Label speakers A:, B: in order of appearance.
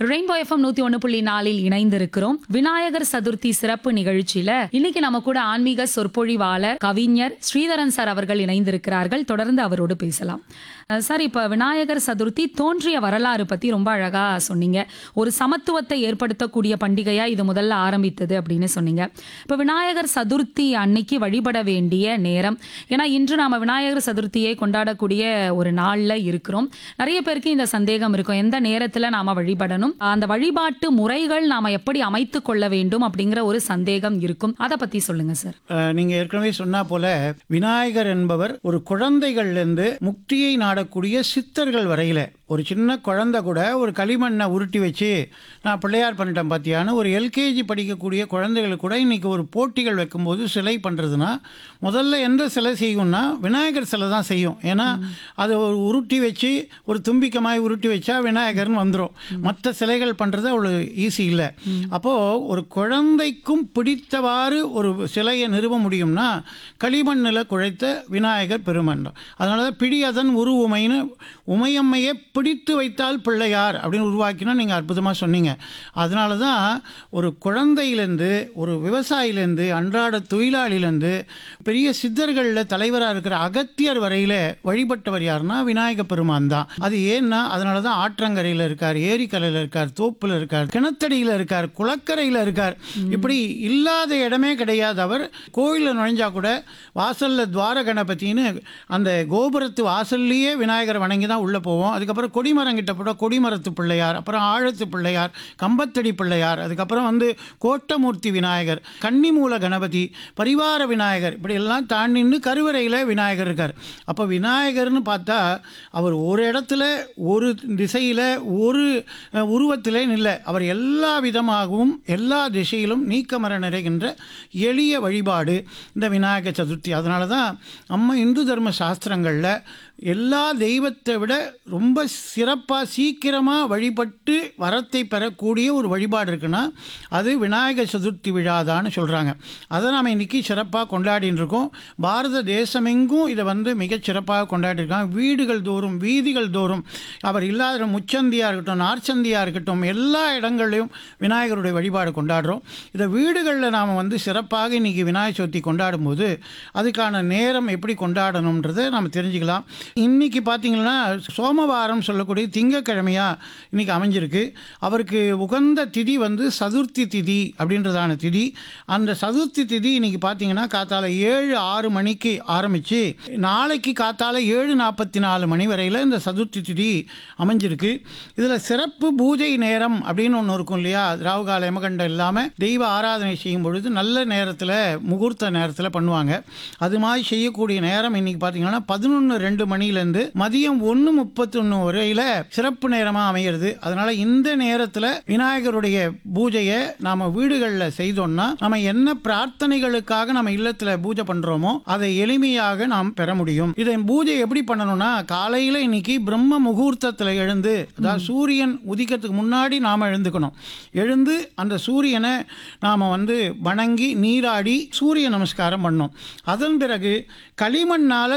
A: rainbow FM நூத்தி ஒண்ணு புள்ளி நாலில் இணைந்திருக்கிறோம் விநாயகர் சதுர்த்தி சிறப்பு நிகழ்ச்சியில இன்னைக்கு நம்ம கூட ஆன்மீக சொற்பொழிவாளர் கவிஞர் ஸ்ரீதரன் சார் அவர்கள் இணைந்திருக்கிறார்கள் தொடர்ந்து அவரோடு பேசலாம் அஹ் சார் இப்ப விநாயகர் சதுர்த்தி தோன்றிய வரலாறு பத்தி ரொம்ப அழகா சொன்னீங்க ஒரு சமத்துவத்தை ஏற்படுத்தக்கூடிய பண்டிகையா இது முதல்ல ஆரம்பித்தது அப்படின்னு சொன்னீங்க இப்ப விநாயகர் சதுர்த்தி அன்னைக்கு வழிபட வேண்டிய நேரம் ஏன்னா இன்று நாம விநாயகர் சதுர்த்தியை கொண்டாடக்கூடிய ஒரு நாள்ல இருக்கிறோம் நிறைய பேருக்கு இந்த சந்தேகம் இருக்கும் எந்த நேரத்துல நாம வழிபடணும் அந்த வழிபாட்டு முறைகள் நாம எப்படி அமைத்து கொள்ள வேண்டும் அப்படிங்கிற ஒரு சந்தேகம் இருக்கும் அதை பத்தி சொல்லுங்க சார்
B: அஹ், நீங்க ஏற்கனவே சொன்னா போல விநாயகர் என்பவர் ஒரு குழந்தைகள்லேருந்து முக்தியை நாடக்கூடிய சித்தர்கள் வரையில ஒரு சின்ன குழந்தை கூட ஒரு களிமண்ணை உருட்டி வச்சு நான் பிள்ளையார் பண்ணிட்டேன் பார்த்தியான்னு ஒரு எல்கேஜி படிக்கக்கூடிய குழந்தைகள் கூட இன்னைக்கு ஒரு போட்டிகள் வைக்கும்போது சிலை பண்ணுறதுன்னா முதல்ல எந்த சிலை செய்யும்னா விநாயகர் சிலை தான் செய்யும் ஏன்னா அதை ஒரு உருட்டி வச்சு ஒரு தும்பிக்கமாய் உருட்டி வச்சா விநாயகர்னு வந்துடும் மற்ற சிலைகள் பண்ணுறது அவ்வளோ ஈஸி இல்லை அப்போது ஒரு குழந்தைக்கும் பிடித்தவாறு ஒரு சிலையை நிறுவ முடியும்னா களிமண்ணில் குழைத்த விநாயகர் பெருமன் அதனால தான் பிடியதன் உரு உமைன்னு உமையம்மையை பிடித்து வைத்தால் பிள்ளையார் அப்படின்னு உருவாக்கினா நீங்கள் அற்புதமாக சொன்னீங்க அதனால தான் ஒரு குழந்தையிலேருந்து ஒரு விவசாயிலேருந்து அன்றாட தொழிலாளிலேருந்து பெரிய சித்தர்களில் தலைவராக இருக்கிற அகத்தியர் வரையில் வழிபட்டவர் யாருன்னா விநாயக பெருமான் தான் அது ஏன்னா அதனால தான் ஆற்றங்கரையில் இருக்கார் ஏரிக்கரையில் இருக்கார் தோப்பில் இருக்கார் கிணத்தடியில் இருக்கார் குளக்கரையில் இருக்கார் இப்படி இல்லாத இடமே கிடையாது அவர் கோயிலில் நுழைஞ்சா கூட வாசலில் துவார கணபதினு அந்த கோபுரத்து வாசல்லையே விநாயகர் வணங்கி தான் உள்ளே போவோம் அதுக்கப்புறம் கொடிமரம் கிட்ட போட கொடிமரத்து பிள்ளையார் அப்புறம் ஆழத்து பிள்ளையார் கம்பத்தடி பிள்ளையார் அதுக்கப்புறம் வந்து கோட்டமூர்த்தி விநாயகர் கன்னிமூல கணபதி பரிவார விநாயகர் இப்படி எல்லாம் தாண்டின்னு கருவறையில் விநாயகர் இருக்கார் அப்போ விநாயகர்னு பார்த்தா அவர் ஒரு இடத்துல ஒரு திசையில் ஒரு அஹ், உருவத்திலே இல்லை அவர் எல்லா விதமாகவும் எல்லா திசையிலும் நீக்கமர நிறைகின்ற எளிய வழிபாடு இந்த விநாயகர் சதுர்த்தி அதனால தான் நம்ம இந்து தர்ம சாஸ்திரங்களில் எல்லா தெய்வத்தை விட ரொம்ப சிறப்பாக சீக்கிரமாக வழிபட்டு வரத்தை பெறக்கூடிய ஒரு வழிபாடு இருக்குன்னா அது விநாயகர் சதுர்த்தி விழாதான்னு சொல்கிறாங்க அதை நாம் இன்னைக்கு சிறப்பாக கொண்டாடின்னு இருக்கோம் பாரத தேசமெங்கும் இதை வந்து மிகச் சிறப்பாக கொண்டாடிருக்காங்க வீடுகள் தோறும் வீதிகள் தோறும் அவர் இல்லாத முச்சந்தியாக இருக்கட்டும் நார்ச்சந்தியாக இருக்கட்டும் எல்லா இடங்கள்லையும் விநாயகருடைய வழிபாடு கொண்டாடுறோம் இதை வீடுகளில் நாம் வந்து சிறப்பாக இன்னைக்கு விநாயகர் சதுர்த்தி கொண்டாடும்போது அதுக்கான நேரம் எப்படி கொண்டாடணுன்றதை நம்ம தெரிஞ்சுக்கலாம் இன்னைக்கு பார்த்தீங்கன்னா சோமவாரம் சொல்லக்கூடிய திங்கக்கிழமையா இன்னைக்கு அமைஞ்சிருக்கு அவருக்கு உகந்த திதி வந்து சதுர்த்தி திதி அப்படின்றதான திதி அந்த சதுர்த்தி திதி இன்னைக்கு பார்த்தீங்கன்னா காத்தால ஏழு ஆறு மணிக்கு ஆரம்பித்து நாளைக்கு காத்தால ஏழு நாற்பத்தி நாலு மணி வரையில் இந்த சதுர்த்தி திதி அமைஞ்சிருக்கு இதில் சிறப்பு பூஜை நேரம் அப்படின்னு ஒன்று இருக்கும் இல்லையா ராவுகால எமகண்டம் இல்லாமல் தெய்வ ஆராதனை செய்யும் பொழுது நல்ல நேரத்தில் முகூர்த்த நேரத்தில் பண்ணுவாங்க அது மாதிரி செய்யக்கூடிய நேரம் இன்னைக்கு பார்த்தீங்கன்னா பதினொன்று ரெண்டு மணிலேருந்து மதியம் ஒன்று முப்பத்தொன்று வரையில் சிறப்பு நேரமாக அமைகிறது அதனால இந்த நேரத்தில் விநாயகருடைய பூஜையை நாம் வீடுகளில் செய்தோம்னா நம்ம என்ன பிரார்த்தனைகளுக்காக நம்ம இல்லத்தில் பூஜை பண்ணுறோமோ அதை எளிமையாக நாம் பெற முடியும் இதை பூஜை எப்படி பண்ணணும்னா காலையில் இன்னைக்கு பிரம்ம முகூர்த்தத்தில் எழுந்து அதாவது சூரியன் உதிக்கிறதுக்கு முன்னாடி நாம் எழுந்துக்கணும் எழுந்து அந்த சூரியனை நாம் வந்து வணங்கி நீராடி சூரிய நமஸ்காரம் பண்ணோம் அதன் பிறகு களிமண்ணால்